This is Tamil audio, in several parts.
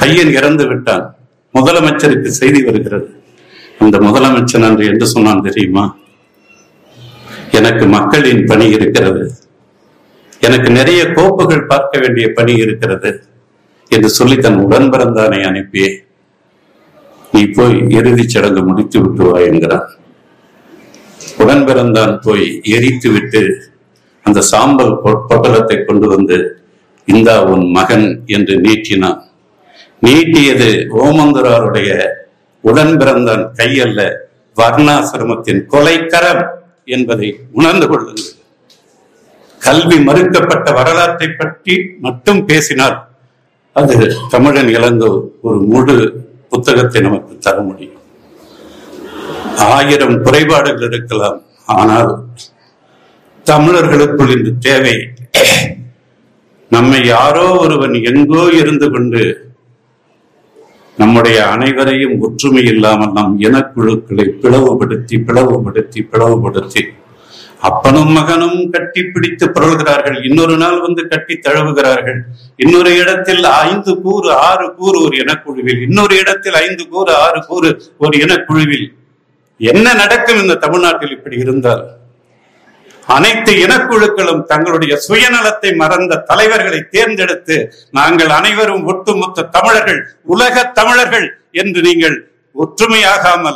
பையன் இறந்து விட்டான் முதலமைச்சருக்கு செய்தி வருகிறது அந்த முதலமைச்சர் அன்று என்று சொன்னான் தெரியுமா எனக்கு மக்களின் பணி இருக்கிறது எனக்கு நிறைய கோப்புகள் பார்க்க வேண்டிய பணி இருக்கிறது என்று சொல்லி தன் உடன் பிறந்தானை அனுப்பி நீ போய் இறுதிச் சடங்கு முடித்து விட்டு வா என்கிறான் உடன் பிறந்தான் போய் எரித்து விட்டு அந்த சாம்பல் பொ- பொட்டலத்தை கொண்டு வந்து இந்தா உன் மகன் என்று நீட்டினான் நீட்டியது ஓமந்துராருடைய உடன் பிறந்தான் கையல்ல வர்ணாசிரமத்தின் கொலைக்கரம் என்பதை உணர்ந்து கொள்ளுங்கள் கல்வி மறுக்கப்பட்ட வரலாற்றை பற்றி மட்டும் பேசினால் அது தமிழன் இழந்த ஒரு முழு புத்தகத்தை நமக்கு தர முடியும் ஆயிரம் குறைபாடுகள் இருக்கலாம் ஆனால் தமிழர்களுக்குள் இன்று தேவை நம்மை யாரோ ஒருவன் எங்கோ இருந்து கொண்டு நம்முடைய அனைவரையும் ஒற்றுமை இல்லாமல் நம் இனக்குழுக்களை பிளவுபடுத்தி பிளவுபடுத்தி பிளவுபடுத்தி அப்பனும் மகனும் கட்டி பிடித்து புரள்கிறார்கள் இன்னொரு நாள் வந்து கட்டி தழுவுகிறார்கள் இன்னொரு இடத்தில் ஐந்து கூறு ஆறு கூறு ஒரு இனக்குழுவில் இன்னொரு இடத்தில் ஐந்து கூறு ஆறு கூறு ஒரு இனக்குழுவில் என்ன நடக்கும் இந்த தமிழ்நாட்டில் இப்படி இருந்தால் அனைத்து இனக்குழுக்களும் தங்களுடைய சுயநலத்தை மறந்த தலைவர்களை தேர்ந்தெடுத்து நாங்கள் அனைவரும் ஒட்டுமொத்த தமிழர்கள் உலக தமிழர்கள் என்று நீங்கள் ஒற்றுமையாகாமல்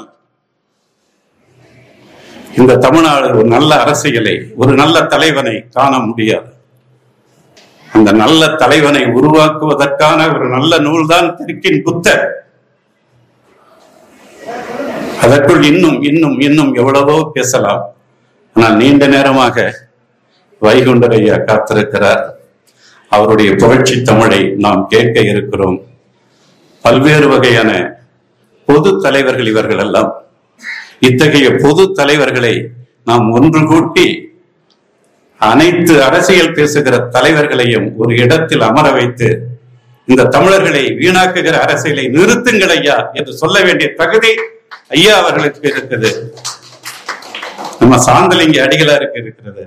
இந்த தமிழ்நாடு ஒரு நல்ல அரசியலை ஒரு நல்ல தலைவனை காண முடியாது அந்த நல்ல தலைவனை உருவாக்குவதற்கான ஒரு நல்ல நூல்தான் திருக்கின் புத்தர் அதற்குள் இன்னும் இன்னும் இன்னும் எவ்வளவோ பேசலாம் ஆனால் நீண்ட நேரமாக வைகுண்டர் ஐயா காத்திருக்கிறார் அவருடைய புகழ்ச்சி தமிழை நாம் கேட்க இருக்கிறோம் பல்வேறு வகையான பொது தலைவர்கள் இவர்கள் எல்லாம் இத்தகைய பொது தலைவர்களை நாம் ஒன்று கூட்டி அனைத்து அரசியல் பேசுகிற தலைவர்களையும் ஒரு இடத்தில் அமர வைத்து இந்த தமிழர்களை வீணாக்குகிற அரசியலை நிறுத்துங்கள் ஐயா என்று சொல்ல வேண்டிய தகுதி ஐயா அவர்களுக்கு இருக்குது நம்ம சாந்தலிங்க அடிகளாருக்கு இருக்கிறது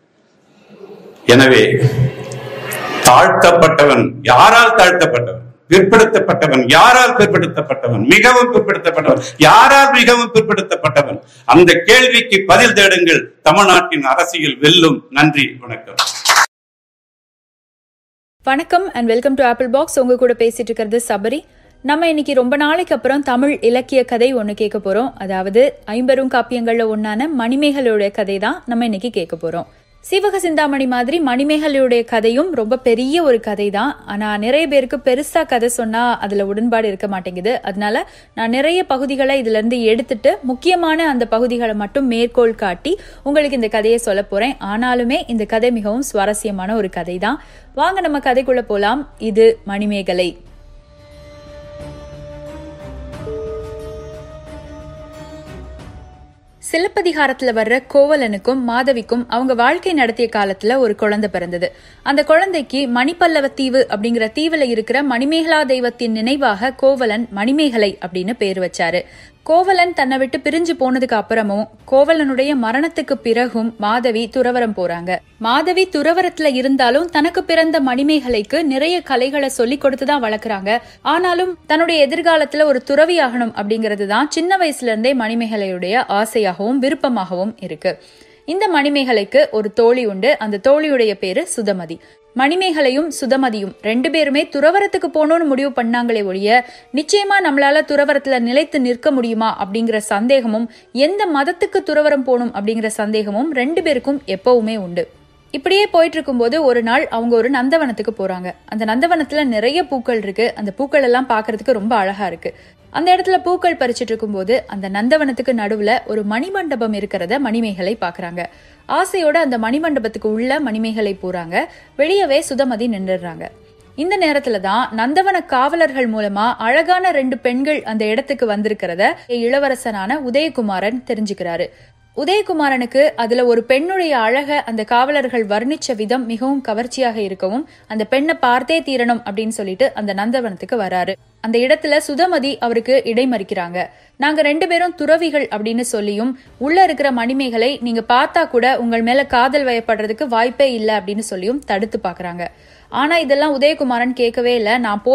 எனவே தாழ்த்தப்பட்டவன் யாரால் தாழ்த்தப்பட்டவன் பிற்படுத்தப்பட்டவன் யாரால் பிற்படுத்தப்பட்டவன் மிகவும் பிற்படுத்தப்பட்டவன் யாரால் மிகவும் பிற்படுத்தப்பட்டவன் அந்த கேள்விக்கு பதில் தேடுங்கள் தமிழ்நாட்டின் அரசியல் வெல்லும் நன்றி வணக்கம் வணக்கம் and welcome to Apple Box உங்க கூட பேசிட்டு இருக்கிறது சபரி நம்ம இன்னைக்கு ரொம்ப நாளைக்கு அப்புறம் தமிழ் இலக்கிய கதை ஒன்று கேட்க போறோம் அதாவது ஐம்பெரும் காப்பியங்கள்ல ஒன்னான மணிமேகலையுடைய கதை தான் நம்ம இன்னைக்கு கேட்க போறோம் சீவக சிந்தாமணி மாதிரி மணிமேகலையுடைய கதையும் ரொம்ப பெரிய ஒரு கதை தான் ஆனா நிறைய பேருக்கு பெருசா கதை சொன்னா அதுல உடன்பாடு இருக்க மாட்டேங்குது அதனால நான் நிறைய பகுதிகளை இதுல இருந்து எடுத்துட்டு முக்கியமான அந்த பகுதிகளை மட்டும் மேற்கோள் காட்டி உங்களுக்கு இந்த கதையை சொல்ல போறேன் ஆனாலுமே இந்த கதை மிகவும் சுவாரஸ்யமான ஒரு கதை தான் வாங்க நம்ம கதைக்குள்ள போலாம் இது மணிமேகலை சிலப்பதிகாரத்துல வர்ற கோவலனுக்கும் மாதவிக்கும் அவங்க வாழ்க்கை நடத்திய காலத்துல ஒரு குழந்தை பிறந்தது அந்த குழந்தைக்கு மணிப்பல்லவ தீவு அப்படிங்கிற தீவுல இருக்கிற மணிமேகலா தெய்வத்தின் நினைவாக கோவலன் மணிமேகலை அப்படின்னு பேர் வச்சாரு கோவலன் தன்னை விட்டு பிரிஞ்சு போனதுக்கு அப்புறமும் கோவலனுடைய மரணத்துக்கு பிறகும் மாதவி துறவரம் போறாங்க மாதவி துறவரத்துல இருந்தாலும் தனக்கு பிறந்த மணிமேகலைக்கு நிறைய கலைகளை சொல்லி கொடுத்துதான் வளர்க்குறாங்க ஆனாலும் தன்னுடைய எதிர்காலத்துல ஒரு துறவி ஆகணும் அப்படிங்கிறது தான் சின்ன வயசுல இருந்தே மணிமேகலையுடைய ஆசையாகவும் விருப்பமாகவும் இருக்கு இந்த மணிமேகலைக்கு ஒரு தோழி உண்டு அந்த தோழியுடைய பேரு சுதமதி மணிமேகலையும் சுதமதியும் ரெண்டு பேருமே துறவரத்துக்கு போகணும்னு முடிவு பண்ணாங்களே ஒழிய நிச்சயமா நம்மளால துறவரத்துல நிலைத்து நிற்க முடியுமா அப்படிங்கிற சந்தேகமும் எந்த மதத்துக்கு துறவரம் போகணும் அப்படிங்கிற சந்தேகமும் ரெண்டு பேருக்கும் எப்பவுமே உண்டு இப்படியே போயிட்டு இருக்கும்போது ஒரு நாள் அவங்க ஒரு நந்தவனத்துக்கு போறாங்க அந்த நந்தவனத்துல நிறைய பூக்கள் இருக்கு அந்த பூக்கள் எல்லாம் பாக்குறதுக்கு ரொம்ப அழகா இருக்கு அந்த இடத்துல பூக்கள் பறிச்சிட்டு இருக்கும்போது அந்த நந்தவனத்துக்கு நடுவுல ஒரு மணிமண்டபம் இருக்கிறத மணிமேகலை பாக்குறாங்க ஆசையோட அந்த மணிமண்டபத்துக்கு உள்ள மணிமேகலை போறாங்க வெளியவே சுதமதி நின்றுடுறாங்க இந்த நேரத்துல தான் நந்தவன காவலர்கள் மூலமா அழகான ரெண்டு பெண்கள் அந்த இடத்துக்கு வந்திருக்கிறத இளவரசனான உதயகுமாரன் தெரிஞ்சுக்கிறாரு உதயகுமாரனுக்கு அதுல ஒரு பெண்ணுடைய அழக அந்த காவலர்கள் வர்ணிச்ச விதம் மிகவும் கவர்ச்சியாக இருக்கவும் அந்த பெண்ணை பார்த்தே தீரணும் அப்படின்னு சொல்லிட்டு அந்த நந்தவனத்துக்கு வராரு அந்த இடத்துல சுதமதி அவருக்கு இடைமறிக்கிறாங்க நாங்க ரெண்டு பேரும் துறவிகள் அப்படின்னு சொல்லியும் உள்ள இருக்கிற மணிமேகலை நீங்க பார்த்தா கூட உங்கள் மேல காதல் வயப்படுறதுக்கு வாய்ப்பே இல்லை அப்படின்னு சொல்லியும் தடுத்து பாக்குறாங்க ஆனா இதெல்லாம் உதயகுமாரன் கேட்கவே இல்லை நான்